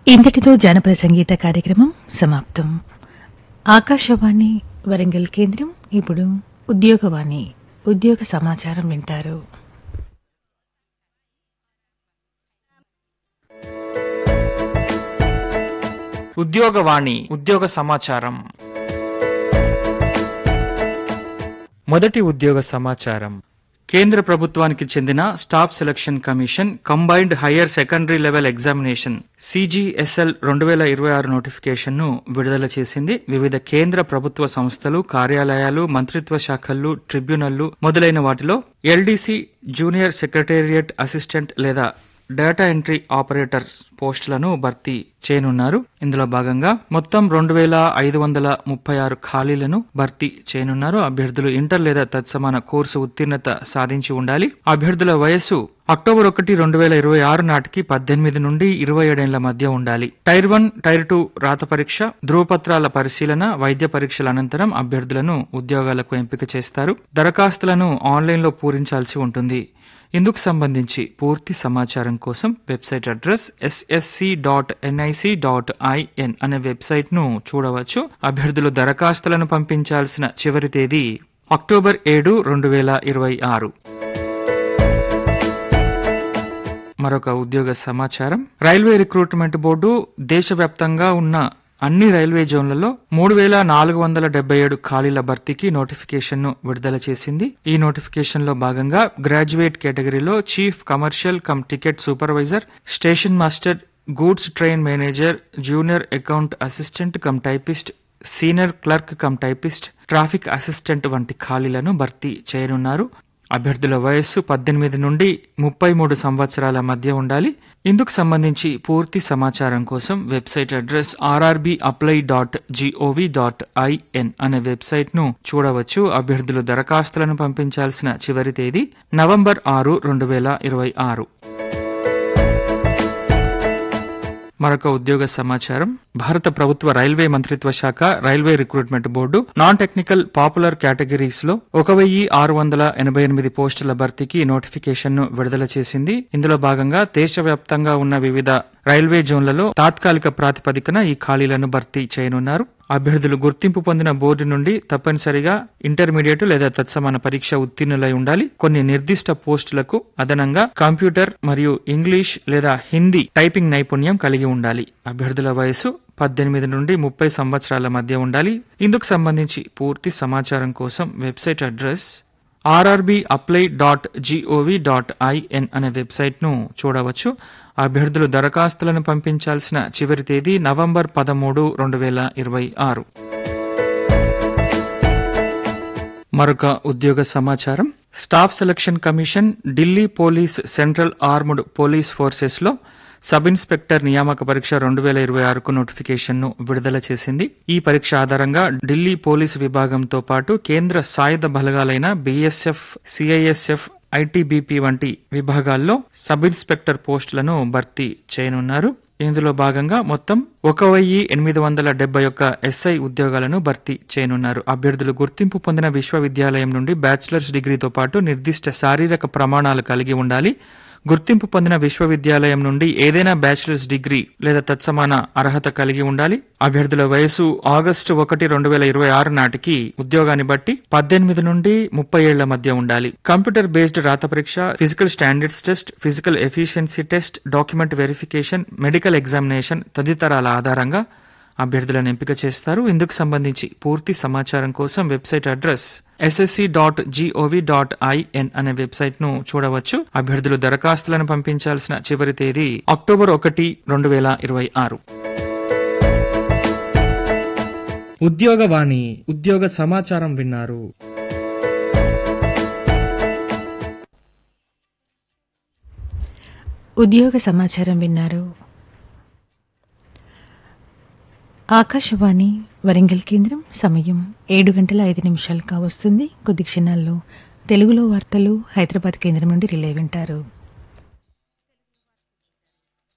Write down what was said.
ఇంతటితో జానపద సంగీత కార్యక్రమం సమాప్తం ఆకాశవాణి వరంగల్ కేంద్రం ఇప్పుడు ఉద్యోగవాణి ఉద్యోగ సమాచారం వింటారు ఉద్యోగవాణి ఉద్యోగ సమాచారం మొదటి ఉద్యోగ సమాచారం కేంద్ర ప్రభుత్వానికి చెందిన staff selection commission combined higher secondary level examination C G S L రెండు వేల ఇరవై ఆరు నోటిఫికేషన్ ను విడుదల చేసింది వివిధ కేంద్ర ప్రభుత్వ సంస్థలు కార్యాలయాలు మంత్రిత్వ శాఖలు ట్రిబ్యునళ్లు మొదలైన వాటిలో ఎల్డీసీ జూనియర్ సెక్రటేరియట్ అసిస్టెంట్ లేదా డేటా ఎంట్రీ ఆపరేటర్స్ పోస్టులను భర్తీ చేయనున్నారు ఇందులో భాగంగా మొత్తం రెండు వేల ఐదు వందల ముప్పై ఆరు ఖాళీలను భర్తీ చేయనున్నారు అభ్యర్థులు ఇంటర్ లేదా తత్సమాన కోర్సు ఉత్తీర్ణత సాధించి ఉండాలి అభ్యర్థుల వయస్సు అక్టోబర్ ఒకటి రెండు వేల ఇరవై ఆరు నాటికి పద్దెనిమిది నుండి ఇరవై ఏడేళ్ల మధ్య ఉండాలి టైర్ వన్ టైర్ టూ రాత పరీక్ష ధృవపత్రాల పరిశీలన వైద్య పరీక్షల అనంతరం అభ్యర్థులను ఉద్యోగాలకు ఎంపిక చేస్తారు దరఖాస్తులను ఆన్లైన్లో పూరించాల్సి ఉంటుంది ఇందుకు సంబంధించి పూర్తి సమాచారం కోసం website address SSC dot N I C dot IN అనే వెబ్సైట్ ను చూడవచ్చు అభ్యర్థులు దరఖాస్తులను పంపించాల్సిన చివరి తేదీ అక్టోబర్ ఏడు రెండు వేల ఇరవై ఆరు మరొక ఉద్యోగ సమాచారం రైల్వే రిక్రూట్మెంట్ బోర్డు దేశవ్యాప్తంగా ఉన్న అన్ని రైల్వే జోన్లలో మూడు వేల నాలుగు వందల డెబ్బై ఏడు ఖాళీల భర్తీకి నోటిఫికేషన్ ను విడుదల చేసింది ఈ నోటిఫికేషన్ లో భాగంగా గ్రాడ్యుయేట్ కేటగిరీలో chief commercial cum ticket supervisor station master goods train manager junior account assistant cum typist senior clerk cum typist traffic assistant వంటి ఖాళీలను భర్తీ చేయనున్నారు అభ్యర్థుల వయస్సు పద్దెనిమిది నుండి ముప్పై మూడు సంవత్సరాల మధ్య ఉండాలి ఇందుకు సంబంధించి పూర్తి సమాచారం కోసం website address R R B apply dot GOV dot IN అనే వెబ్సైట్ ను చూడవచ్చు అభ్యర్థులు దరఖాస్తులను పంపించాల్సిన చివరి తేదీ నవంబర్ ఆరు రెండు వేల ఇరవై ఆరు మరొక ఉద్యోగ సమాచారం భారత ప్రభుత్వ రైల్వే మంత్రిత్వ శాఖ railway recruitment board non technical popular categories లో ఒక వెయ్యి ఆరు వందల ఎనభై ఎనిమిది పోస్టుల భర్తీకి నోటిఫికేషన్ ను విడుదల చేసింది ఇందులో భాగంగా దేశవ్యాప్తంగా ఉన్న వివిధ రైల్వే జోన్లలో తాత్కాలిక ప్రాతిపదికన ఈ ఖాళీలను భర్తీ చేయనున్నారు అభ్యర్థులు గుర్తింపు పొందిన బోర్డు నుండి తప్పనిసరిగా ఇంటర్మీడియట్ లేదా తత్సమాన పరీక్ష ఉత్తీర్ణులై ఉండాలి కొన్ని నిర్దిష్ట పోస్టులకు అదనంగా కంప్యూటర్ మరియు ఇంగ్లీష్ లేదా హిందీ టైపింగ్ నైపుణ్యం కలిగి ఉండాలి అభ్యర్థుల వయసు పద్దెనిమిది నుండి ముప్పై సంవత్సరాల మధ్య ఉండాలి ఇందుకు సంబంధించి పూర్తి సమాచారం కోసం website address R R B apply dot GOV dot IN అనే వెబ్సైట్ ను చూడవచ్చు అభ్యర్థులు దరఖాస్తులను పంపించాల్సిన చివరి తేదీ నవంబర్ పదమూడు రెండు వేల ఇరవై ఆరు మరొక ఉద్యోగ సమాచారం staff selection commission Delhi police central armed police forces లో సబ్ ఇన్స్పెక్టర్ నియామక పరీక్ష రెండు వేల ఇరవై ఆరుకు నోటిఫికేషన్ ను విడుదల చేసింది ఈ పరీక్ష ఆధారంగా ఢిల్లీ పోలీసు విభాగంతో పాటు కేంద్ర సాయుధ బలగాలైన బీఎస్ఎఫ్ సిఐఎస్ఎఫ్ ఐటీబీపీ వంటి విభాగాల్లో సబ్ ఇన్స్పెక్టర్ పోస్టులను భర్తీ చేయనున్నారు ఇందులో భాగంగా మొత్తం ఒక వెయ్యి ఎనిమిది వందల డెబ్బై ఒక్క ఎస్ఐ ఉద్యోగాలను భర్తీ చేయనున్నారు అభ్యర్థులు గుర్తింపు పొందిన విశ్వవిద్యాలయం నుండి బ్యాచిలర్స్ డిగ్రీతో పాటు నిర్దిష్ట శారీరక ప్రమాణాలు కలిగి ఉండాలి గుర్తింపు పొందిన విశ్వవిద్యాలయం నుండి ఏదైనా బ్యాచిలర్స్ డిగ్రీ లేదా తత్సమాన అర్హత కలిగి ఉండాలి అభ్యర్థుల వయసు ఆగస్టు ఒకటి రెండు వేల ఇరవై ఆరు నాటికి ఉద్యోగాన్ని బట్టి పద్దెనిమిది నుండి ముప్పై ఏళ్ల మధ్య ఉండాలి కంప్యూటర్ బేస్డ్ రాత పరీక్ష physical standards test physical efficiency test document verification medical examination తదితరాల ఆధారంగా అభ్యర్థులను ఎంపిక చేస్తారు ఇందుకు సంబంధించి పూర్తి సమాచారం కోసం website address SSC dot GOV dot IN అనే వెబ్సైట్ ను చూడవచ్చు అభ్యర్థులు దరఖాస్తులను పంపించాల్సిన చివరి తేదీ అక్టోబర్ ఒకటి రెండు వేల ఇరవై ఆరు ఉద్యోగవాణి ఉద్యోగ సమాచారం విన్నారు ఉద్యోగ సమాచారం విన్నారు ఆకాశవాణి వరంగల్ కేంద్రం సమయం ఏడు గంటల ఐదు నిమిషాలు కావస్తుంది కొద్ది క్షణాల్లో తెలుగులో వార్తలు హైదరాబాద్ కేంద్రం నుండి రిలే వింటారు